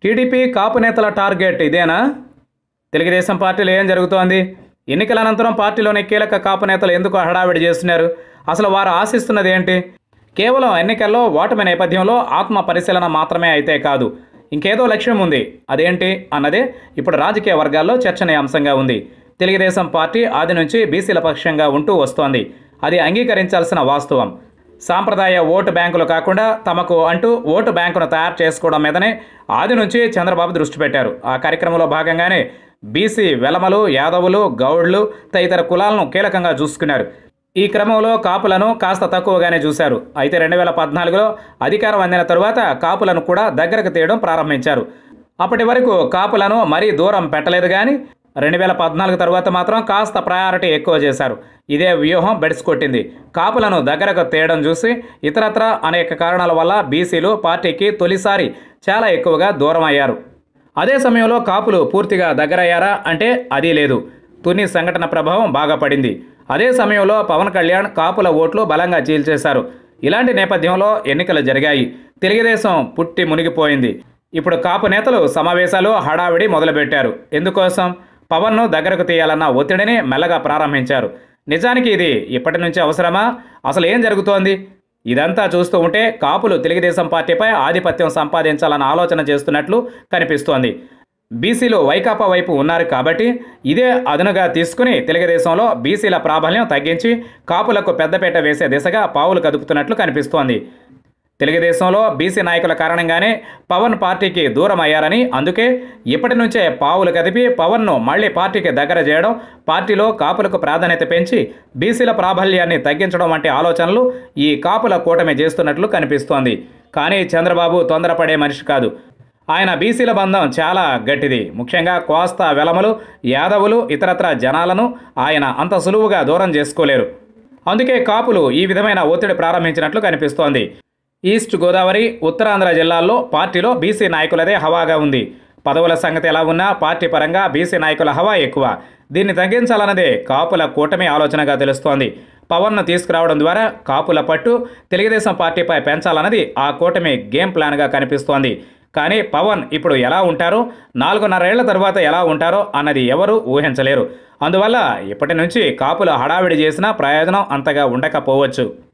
TDP కాపు నేతల target ఇదేనా తెలుగుదేశం పార్టీలో ఏం జరుగుతోంది ఎన్నికల అనంతరం పార్టీలోని కీలక కాపు నేతలు ఎందుకు హడావిడి చేస్తున్నారు అసలు వారు ఆశిస్తున్నది ఏంటి కేవలం ఎన్నికల్లో ఓటమి నేపథ్యంలో ఆత్మ పరిశీలన మాత్రమే అయితే కాదు ఇంకేదో లక్ష్యం ఉంది అదేంటి అన్నదే ఇప్పుడు రాజకీయ వర్గాల్లో చర్చనీయాంశంగా ఉంది తెలుగుదేశం పార్టీ ఆది నుంచి బీసీల పక్షంగా ఉంటూ వస్తోంది అది అంగీకరించాల్సిన వాస్తవం సాంప్రదాయ ఓటు బ్యాంకులు కాకుండా తమకు అంటూ ఓటు బ్యాంకును తయారు చేసుకోవడం మీదనే ఆది నుంచి చంద్రబాబు దృష్టి పెట్టారు ఆ కార్యక్రమంలో భాగంగానే బీసీ వెలమలు యాదవులు గౌడ్లు తదితర కులాలను కీలకంగా చూసుకున్నారు ఈ క్రమంలో కాపులను కాస్త తక్కువగానే చూశారు అయితే రెండు వేల పద్నాలుగులో అధికారం అందిన తరువాత కాపులను కూడా దగ్గరకు తీయడం ప్రారంభించారు అప్పటి వరకు కాపులను మరీ దూరం పెట్టలేదు కానీ రెండు వేల పద్నాలుగు తర్వాత మాత్రం కాస్త ప్రయారిటీ ఎక్కువ చేశారు ఇదే వ్యూహం బెడిసికొట్టింది కాపులను దగ్గరకు తేయడం చూసి ఇతరత్ర అనేక కారణాల వల్ల బీసీలు పార్టీకి తొలిసారి చాలా ఎక్కువగా దూరం అయ్యారు అదే సమయంలో కాపులు పూర్తిగా దగ్గరయ్యారా అంటే అది లేదు తుని సంఘటన ప్రభావం బాగా పడింది అదే సమయంలో పవన్ కళ్యాణ్ కాపుల ఓట్లు బలంగా చీల్చేశారు ఇలాంటి నేపథ్యంలో ఎన్నికలు జరిగాయి తెలుగుదేశం పుట్టి మునిగిపోయింది ఇప్పుడు కాపు నేతలు సమావేశాలు హడావిడి మొదలుపెట్టారు ఎందుకోసం పవన్ను దగ్గరకు తీయాలన్న ఒత్తిడిని మెల్లగా ప్రారంభించారు నిజానికి ఇది ఇప్పటి నుంచి అవసరమా అసలు ఏం జరుగుతోంది ఇదంతా చూస్తూ ఉంటే కాపులు తెలుగుదేశం పార్టీపై ఆధిపత్యం సంపాదించాలన్న ఆలోచన చేస్తున్నట్లు కనిపిస్తోంది బీసీలు వైకాపా వైపు ఉన్నారు కాబట్టి ఇదే అదనుగా తీసుకుని తెలుగుదేశంలో బీసీల ప్రాబల్యం తగ్గించి కాపులకు పెద్దపీట వేసే దిశగా పావులు కదుపుతున్నట్లు కనిపిస్తోంది తెలుగుదేశంలో బీసీ నాయకుల కారణంగానే పవన్ పార్టీకి దూరం అయ్యారని అందుకే ఇప్పటి నుంచే పావులు కదిపి పవన్ను మళ్లీ పార్టీకి దగ్గర చేయడం పార్టీలో కాపులకు ప్రాధాన్యత పెంచి బీసీల ప్రాబల్యాన్ని తగ్గించడం వంటి ఆలోచనలు ఈ కాపుల కూటమి చేస్తున్నట్లు కనిపిస్తోంది కానీ చంద్రబాబు తొందరపడే మనిషి కాదు ఆయన బీసీల బంధం చాలా గట్టిది ముఖ్యంగా కోస్తా వెలమలు యాదవులు ఇతరత్ర జనాలను ఆయన అంత సులువుగా దూరం చేసుకోలేరు అందుకే కాపులు ఈ విధమైన ఒత్తిడి ప్రారంభించినట్లు కనిపిస్తోంది ఈస్ట్ గోదావరి ఉత్తరాంధ్ర జిల్లాల్లో పార్టీలో బీసీ నాయకులదే హవాగా ఉంది పదవుల సంగతి ఎలా ఉన్నా పార్టీ పరంగా బీసీ నాయకుల హవా ఎక్కువ దీన్ని తగ్గించాలన్నదే కాపుల కూటమి ఆలోచనగా తెలుస్తోంది పవన్ను తీసుకురావడం ద్వారా కాపుల పట్టు తెలుగుదేశం పార్టీపై పెంచాలన్నది ఆ కూటమి గేమ్ ప్లాన్గా కనిపిస్తోంది కానీ పవన్ ఇప్పుడు ఎలా ఉంటారో నాలుగున్నరేళ్ల తర్వాత ఎలా ఉంటారో అన్నది ఎవరూ ఊహించలేరు అందువల్ల ఇప్పటి నుంచి కాపులు హడావిడి చేసినా ప్రయోజనం అంతగా ఉండకపోవచ్చు